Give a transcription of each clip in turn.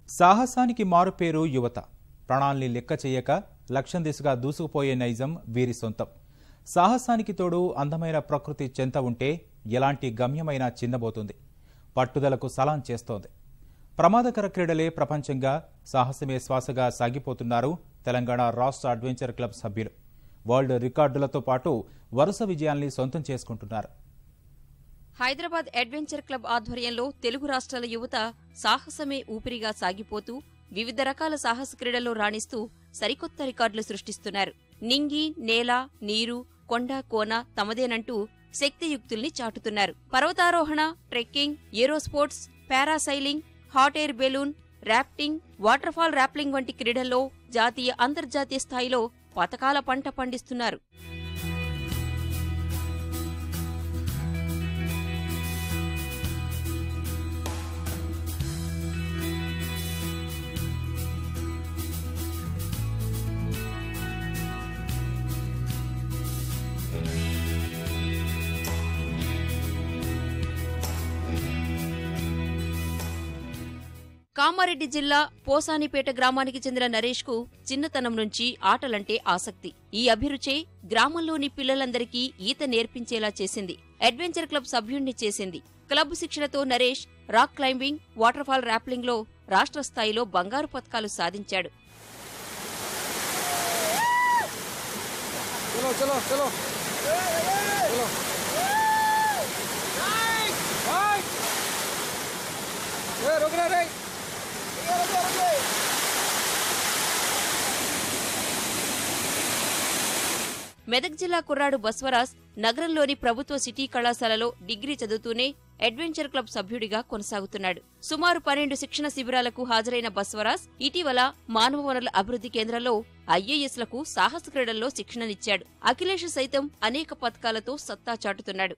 సాహసానికి మారుపేరు యువత ప్రాణాల్ని లెక్క చేయక లక్ష్యం దిశగా దూసుకుపోయే నైజం వీరి సొంతం సాహసానికి తోడు అందమైన ప్రకృతి చెంత ఉంటే ఎలాంటి గమ్యమైనా చిన్నబోతుంది పట్టుదలకు సలాం చేస్తోంది ప్రమాదకర క్రీడలే ప్రపంచంగా సాహసమే శ్వాసగా సాగిపోతున్నారు తెలంగాణ రాష్ట్ర అడ్వెంచర్ క్లబ్ సభ్యులు వరల్డ్ రికార్డులతో పాటు వరుస విజయాల్ని సొంతం చేసుకుంటున్నారు హైదరాబాద్ అడ్వెంచర్ క్లబ్ ఆధ్వర్యంలో తెలుగు రాష్ట్రాల యువత సాహసమే ఊపిరిగా సాగిపోతూ వివిధ రకాల సాహస క్రీడల్లో రాణిస్తూ సరికొత్త రికార్డులు సృష్టిస్తున్నారు నింగి నేల నీరు కొండ కోన తమదేనంటూ శక్తియుక్తుల్ని చాటుతున్నారు పర్వతారోహణ trekking aerosports parasailing hot air balloon rafting waterfall rappelling వంటి క్రీడల్లో జాతీయ అంతర్జాతీయ స్థాయిలో పతకాల పంట పండిస్తున్నారు కామారెడ్డి జిల్లా పోసానిపేట గ్రామానికి చెందిన నరేష్ కు చిన్నతనం నుంచి ఆటలంటే ఆసక్తి ఈ అభిరుచే గ్రామంలోని పిల్లలందరికీ ఈత నేర్పించేలా చేసింది అడ్వెంచర్ క్లబ్ సభ్యుణ్ణి చేసింది క్లబ్ శిక్షణతో Naresh rock climbing waterfall rappelling లో రాష్ట్ర స్థాయిలో బంగారు పతకాలు సాధించాడు चलो चलो चलो चलो ए, रुक रहा रे మెదక్ జిల్లా కుర్రాడు బస్వరాజ్ నగరంలోని ప్రభుత్వ సిటీ కళాశాలలో డిగ్రీ చదువుతూనే అడ్వెంచర్ క్లబ్ సభ్యుడిగా కొనసాగుతున్నాడు సుమారు పన్నెండు శిక్షణ శిబిరాలకు హాజరైన బస్వరాజ్ ఇటీవల మానవ వనరుల అభివృద్ధి కేంద్రంలో ఐఏఎస్లకు సాహస క్రీడల్లో శిక్షణనిచ్చాడు అఖిలేష్ సైతం అనేక పథకాలతో సత్తా చాటుతున్నాడు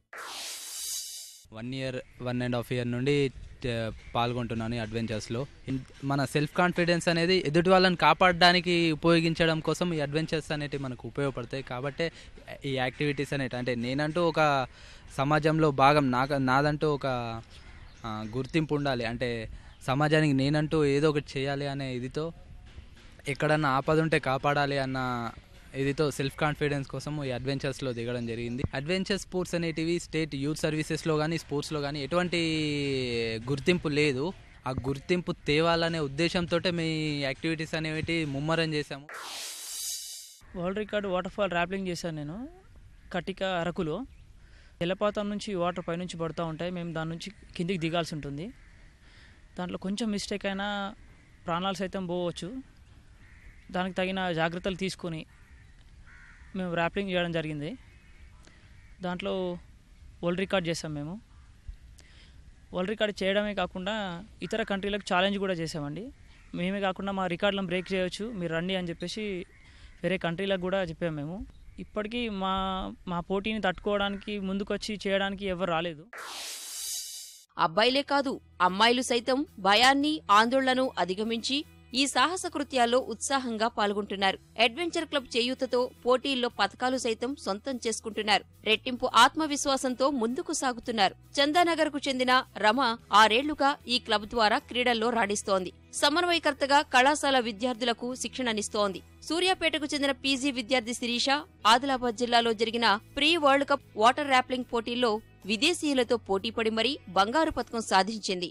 one year one and half year నుండి ట- పాల్గొంటున్నాను ఈ అడ్వెంచర్స్లో ఇన్- మన సెల్ఫ్ కాన్ఫిడెన్స్ అనేది ఎదుటి వాళ్ళని కాపాడడానికి ఉపయోగించడం కోసం ఈ అడ్వెంచర్స్ అనేటివి మనకు ఉపయోగపడతాయి కాబట్టి ఈ యాక్టివిటీస్ అనేటి అంటే నేనంటూ ఒక సమాజంలో భాగం నాకు నాదంటూ ఒక ఆ, గుర్తింపు ఉండాలి అంటే సమాజానికి నేనంటూ ఏదో ఒకటి చేయాలి అనే ఇదితో ఎక్కడన్నా ఆపద ఉంటే కాపాడాలి అన్న ఇదితో సెల్ఫ్ కాన్ఫిడెన్స్ కోసం ఈ అడ్వెంచర్స్లో దిగడం జరిగింది అడ్వెంచర్ స్పోర్ట్స్ అనేటివి స్టేట్ యూత్ సర్వీసెస్లో కానీ స్పోర్ట్స్లో కానీ ఎటువంటి గుర్తింపు లేదు ఆ గుర్తింపు తేవాలనే ఉద్దేశంతో మీ యాక్టివిటీస్ అనేవి ముమ్మరం చేశాము world record waterfall rappelling చేశాను నేను కటిక అరకులో జలపాతం నుంచి వాటర్ పైనుంచి పడుతూ ఉంటాయి మేము దాని నుంచి కిందికి దిగాల్సి ఉంటుంది దాంట్లో కొంచెం మిస్టేక్ అయినా ప్రాణాలు సైతం పోవచ్చు దానికి తగిన జాగ్రత్తలు తీసుకొని మేము ర్యాప్లింగ్ చేయడం జరిగింది దాంట్లో వరల్డ్ రికార్డ్ చేసాం మేము వరల్డ్ రికార్డ్ చేయడమే కాకుండా ఇతర కంట్రీలకు ఛాలెంజ్ కూడా చేసామండి మేమే కాకుండా మా రికార్డులను బ్రేక్ చేయొచ్చు మీరు రండి అని చెప్పేసి వేరే కంట్రీలకు కూడా చెప్పాము మేము ఇప్పటికీ మా మా పోటీని తట్టుకోవడానికి ముందుకొచ్చి చేయడానికి ఎవరు రాలేదు అబ్బాయిలే కాదు అమ్మాయిలు సైతం భయాన్ని ఆందోళనను అధిగమించి ఈ సాహస కృత్యాల్లో ఉత్సాహంగా పాల్గొంటున్నారు అడ్వెంచర్ క్లబ్ చేయూతతో పోటీల్లో పథకాలు సైతం సొంతం చేసుకుంటున్నారు రెట్టింపు ఆత్మవిశ్వాసంతో ముందుకు సాగుతున్నారు చందానగర్ కు చెందిన రమ ఆరేళ్లుగా ఈ క్లబ్ ద్వారా క్రీడల్లో రాణిస్తోంది సమన్వయకర్తగా కళాశాల విద్యార్థులకు శిక్షణనిస్తోంది సూర్యాపేటకు చెందిన పీజీ విద్యార్థి శిరీష ఆదిలాబాద్ జిల్లాలో జరిగిన pre world cup water rappelling పోటీల్లో విదేశీయులతో పోటీపడి మరీ బంగారు పథకం సాధించింది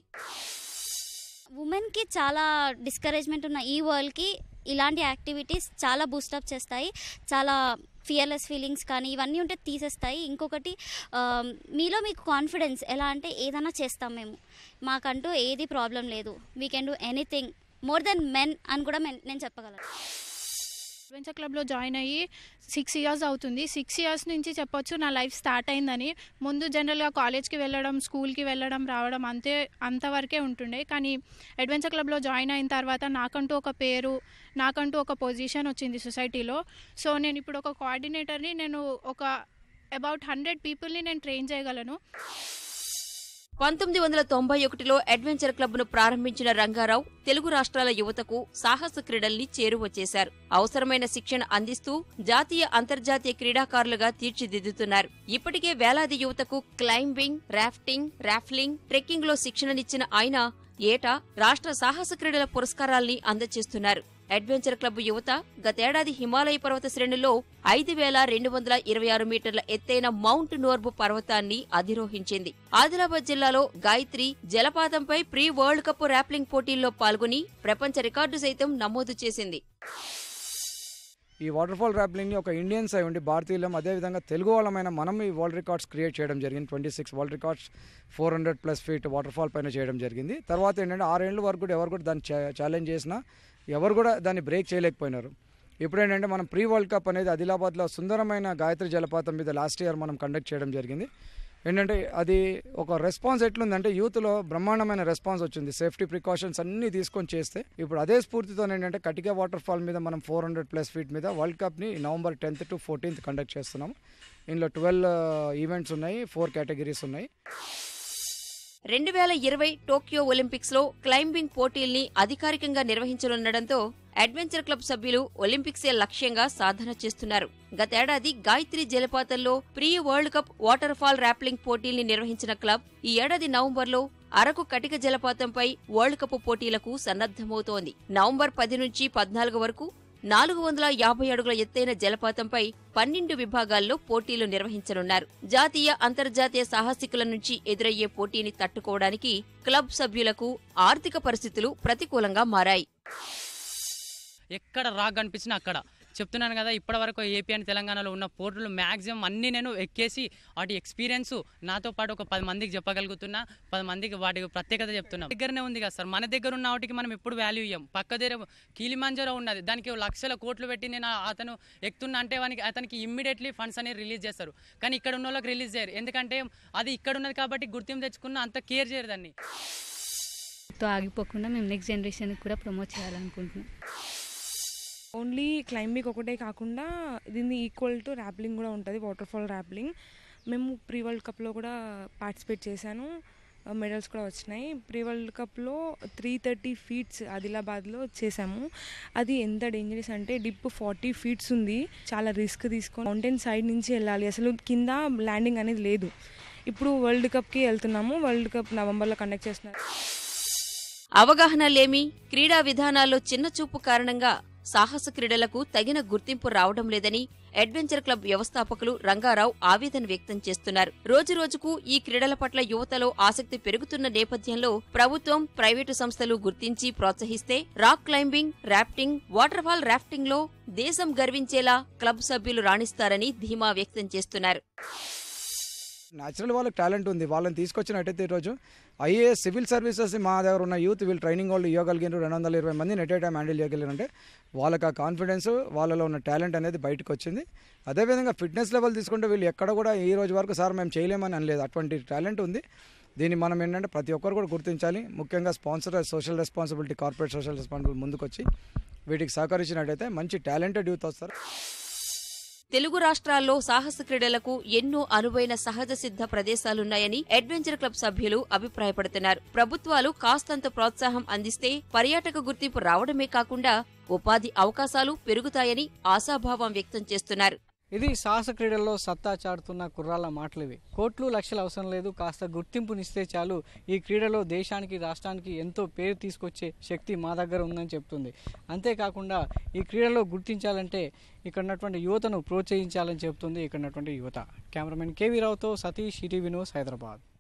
ఉమెన్కి చాలా డిస్కరేజ్మెంట్ ఉన్న ఈ వరల్డ్కి ఇలాంటి యాక్టివిటీస్ చాలా బూస్టప్ చేస్తాయి చాలా ఫియర్లెస్ ఫీలింగ్స్ కానీ ఇవన్నీ ఉంటే తీసేస్తాయి ఇంకొకటి ఆ, మీలో మీకు కాన్ఫిడెన్స్ ఎలా అంటే ఏదైనా చేస్తాం మేము మాకంటూ ఏది ప్రాబ్లం లేదు we can do anything more than men అని కూడా మెన్- నేను చెప్పగలను అడ్వెంచర్ క్లబ్లో జాయిన్ అయ్యి సిక్స్ ఇయర్స్ అవుతుంది సిక్స్ ఇయర్స్ నుంచి చెప్పొచ్చు నా లైఫ్ స్టార్ట్ అయిందని ముందు జనరల్గా కాలేజ్కి వెళ్ళడం స్కూల్కి వెళ్ళడం రావడం అంతే అంతవరకే ఉంటుండే కానీ అడ్వెంచర్ క్లబ్లో జాయిన్ అయిన తర్వాత నాకంటూ ఒక పేరు నాకంటూ ఒక పొజిషన్ వచ్చింది సొసైటీలో సో నేను ఇప్పుడు ఒక కోఆర్డినేటర్ని నేను ఒక అబౌట్ హండ్రెడ్ పీపుల్ని నేను ట్రైన్ చేయగలను పంతొమ్మిది వందల తొంభై ఒకటిలో అడ్వెంచర్ క్లబ్ ను ప్రారంభించిన రంగారావు తెలుగు రాష్ట్రాల యువతకు సాహస క్రీడల్ని చేరువ చేశారు అవసరమైన శిక్షణ అందిస్తూ జాతీయ అంతర్జాతీయ క్రీడాకారులుగా తీర్చిదిద్దుతున్నారు ఇప్పటికే వేలాది యువతకు క్లైంబింగ్ రాఫ్టింగ్ రాఫ్లింగ్ ట్రెక్కింగ్ లో శిక్షణనిచ్చిన ఆయన ఏటా రాష్ట్ర సాహస క్రీడల పురస్కారాల్ని అందజేస్తున్నారు అడ్వెంచర్ క్లబ్ యువత గతేడాది హిమాలయ పర్వత శ్రేణుల్లో ఐదు వేల రెండు వందల ఇరవై ఆరు మీటర్ల ఎత్తైన మౌంట్ నోర్బు పర్వతాన్ని అధిరోహించింది ఆదిలాబాద్ జిల్లాలో గాయత్రి జలపాతంపై ప్రీ వరల్డ్ కప్ ర్యాప్లింగ్ పోటీల్లో పాల్గొని ప్రపంచ రికార్డు సైతం నమోదు చేసింది ఈ వాటర్ ఫాల్ ర్యాప్లింగ్ని ఒక ఇండియన్స్ అయి ఉండి భారతీయులం అదేవిధంగా తెలుగు వాళ్ళమైన మనం ఈ వరల్డ్ రికార్డ్స్ క్రియేట్ చేయడం జరిగింది twenty six world records four hundred plus feet waterfall పైన చేయడం జరిగింది తర్వాత ఏంటంటే ఆరేళ్ళ వరకు కూడా ఎవరు కూడా దాన్ని ఛాలెంజ్ చేసినా ఎవరు కూడా దాన్ని బ్రేక్ చేయలేకపోయినారు ఇప్పుడు ఏంటంటే మనం ప్రీ వరల్డ్ కప్ అనేది ఆదిలాబాద్లో సుందరమైన గాయత్రి జలపాతం మీద లాస్ట్ ఇయర్ మనం కండక్ట్ చేయడం జరిగింది ఏంటంటే అది ఒక రెస్పాన్స్ ఎట్లుందంటే యూత్లో బ్రహ్మాండమైన రెస్పాన్స్ వచ్చింది సేఫ్టీ ప్రికాషన్స్ అన్నీ తీసుకొని చేస్తే ఇప్పుడు అదే స్ఫూర్తితో ఏంటంటే కటిక వాటర్ ఫాల్ మీద మనం ఫోర్ హండ్రెడ్ ప్లస్ ఫీట్ మీద వరల్డ్ కప్ని November tenth to fourteenth conduct చేస్తున్నాం ఇందులో ట్వెల్వ్ ఈవెంట్స్ ఉన్నాయి ఫోర్ కేటగిరీస్ ఉన్నాయి రెండు వేల ఇరవై టోక్యో ఒలింపిక్స్ లో క్లైంబింగ్ పోటీల్ని అధికారికంగా నిర్వహించనుండటంతో అడ్వెంచర్ క్లబ్ సభ్యులు ఒలింపిక్సే లక్ష్యంగా సాధన చేస్తున్నారు గతేడాది గాయత్రి జలపాతంలో pre world cup waterfall rappelling పోటీల్ని నిర్వహించిన క్లబ్ ఈ ఏడాది నవంబర్లో అరకు కటిక జలపాతంపై వరల్డ్ కప్ పోటీలకు సన్నద్దమవుతోంది నవంబర్ పది నుంచి పద్నాలుగు వరకు నాలుగు వందల యాభై అడుగుల ఎత్తైన జలపాతంపై పన్నెండు విభాగాల్లో పోటీలు నిర్వహించనున్నారు జాతీయ అంతర్జాతీయ సాహసికుల నుంచి ఎదురయ్యే పోటీని తట్టుకోవడానికి క్లబ్ సభ్యులకు ఆర్థిక పరిస్థితులు ప్రతికూలంగా మారాయి ఎక్కడ రాక్ కనిపించినా అక్కడ చెప్తున్నాను కదా ఇప్పటివరకు ఏపీ అండ్ తెలంగాణలో ఉన్న పోర్టులు మ్యాక్సిమం అన్నీ నేను ఎక్కేసి వాటి ఎక్స్పీరియన్స్ నాతో పాటు ఒక పది మందికి చెప్పగలుగుతున్నా పది మందికి వాటి ప్రత్యేకత చెప్తున్నా దగ్గరనే ఉంది కదా సార్ మన దగ్గర ఉన్న వాటికి మనం ఎప్పుడు వాల్యూ ఇయ్యం పక్క దగ్గర కీలిమంజరో ఉన్నది దానికి లక్షల కోట్లు పెట్టి నేను ఆ- అతను ఎక్కుతున్నా అంటే వానికి అతనికి ఇమ్మీడియట్లీ ఫండ్స్ అనేవి రిలీజ్ చేస్తారు కానీ ఇక్కడ ఉన్న వాళ్ళకి రిలీజ్ చేయరు ఎందుకంటే అది ఇక్కడ ఉన్నది కాబట్టి గుర్తింపు తెచ్చుకున్న అంత కేర్ చేయరు దాన్ని తో ఆగిపోకుండా మేము నెక్స్ట్ జనరేషన్కి కూడా ప్రమోట్ చేయాలనుకుంటున్నాం ఓన్లీ క్లైంబింగ్ ఒకటే కాకుండా దీన్ని ఈక్వల్ టు ర్యాప్లింగ్ కూడా ఉంటుంది వాటర్ ఫాల్ ర్యాప్లింగ్ మేము ప్రీ వరల్డ్ కప్లో కూడా పార్టిసిపేట్ చేశాను మెడల్స్ కూడా వచ్చినాయి ప్రీ వరల్డ్ కప్లో త్రీ థర్టీ ఫీట్స్ ఆదిలాబాద్లో చేసాము అది ఎంత డేంజరస్ అంటే డిప్ ఫార్టీ ఫీట్స్ ఉంది చాలా రిస్క్ తీసుకొని మౌంటైన్ సైడ్ నుంచి వెళ్ళాలి అసలు కింద ల్యాండింగ్ అనేది లేదు ఇప్పుడు వరల్డ్ కప్కి వెళ్తున్నాము వరల్డ్ కప్ నవంబర్లో కండక్ట్ చేస్తున్నారు అవగాహన లేమి క్రీడా విధానాల్లో చిన్న చూపు కారణంగా సాహస క్రీడలకు తగిన గుర్తింపు రావడం లేదని అడ్వెంచర్ క్లబ్ వ్యవస్థాపకులు రంగారావు ఆవేదన వ్యక్తం చేస్తున్నారు రోజురోజుకు ఈ క్రీడల పట్ల యువతలో ఆసక్తి పెరుగుతున్న నేపథ్యంలో ప్రభుత్వం ప్రైవేటు సంస్థలు గుర్తించి ప్రోత్సహిస్తే rock climbing rafting waterfall rafting లో దేశం గర్వించేలా క్లబ్ సభ్యులు రాణిస్తారని ధీమా వ్యక్తం చేస్తున్నారు న్యాచురల్ వాళ్ళకి టాలెంట్ ఉంది వాళ్ళని తీసుకొచ్చినట్టయితే ఈరోజు ఐఏఎస్ సివిల్ సర్వీసెస్ మా దగ్గర ఉన్న యూత్ వీళ్ళు ట్రైనింగ్ వాళ్ళు ఇవ్వగలిగినారు రెండు వందల ఇరవై మందిని ఎట్ ఏ టైం హ్యాండిల్ చేయగలిగారంటే వాళ్ళకి ఆ కాన్ఫిడెన్స్ వాళ్ళలో ఉన్న టాలెంట్ అనేది బయటకు వచ్చింది అదేవిధంగా ఫిట్నెస్ లెవెల్ తీసుకుంటే వీళ్ళు ఎక్కడ కూడా ఈ రోజు వరకు సార్ మేము చేయలేమని అనలేదు అటువంటి టాలెంట్ ఉంది దీన్ని మనం ఏంటంటే ప్రతి ఒక్కరు కూడా గుర్తించాలి ముఖ్యంగా sponsor social responsibility corporate social responsibility ముందుకొచ్చి వీటికి సహకరించినట్టయితే మంచి టాలెంటెడ్ యూత్ వస్తారు తెలుగు రాష్ట్రాల్లో సాహస క్రీడలకు ఎన్నో అనువైన సహజ సిద్ధ ప్రదేశాలున్నాయని అడ్వెంచర్ క్లబ్ సభ్యులు అభిప్రాయపడుతున్నారు ప్రభుత్వాలు కాస్తంత ప్రోత్సాహం అందిస్తే పర్యాటక గుర్తింపు రావడమే కాకుండా ఉపాధి అవకాశాలు పెరుగుతాయని ఆశాభావం వ్యక్తం చేస్తున్నారు ఇది సాహస క్రీడల్లో సత్తా చాటుతున్న కుర్రాళ్ళ మాటలు ఇవి కోట్లు లక్షలు అవసరం లేదు కాస్త గుర్తింపునిస్తే చాలు ఈ క్రీడలో దేశానికి రాష్ట్రానికి ఎంతో పేరు తీసుకొచ్చే శక్తి మా దగ్గర ఉందని చెప్తుంది అంతేకాకుండా ఈ క్రీడలో గుర్తించాలంటే ఇక్కడ ఉన్నటువంటి యువతను ప్రోత్సహించాలని చెప్తుంది ఇక్కడ ఉన్నటువంటి యువత కెమెరామెన్ కేవీ రావుతో సతీష్ ఈటీవీ న్యూస్ హైదరాబాద్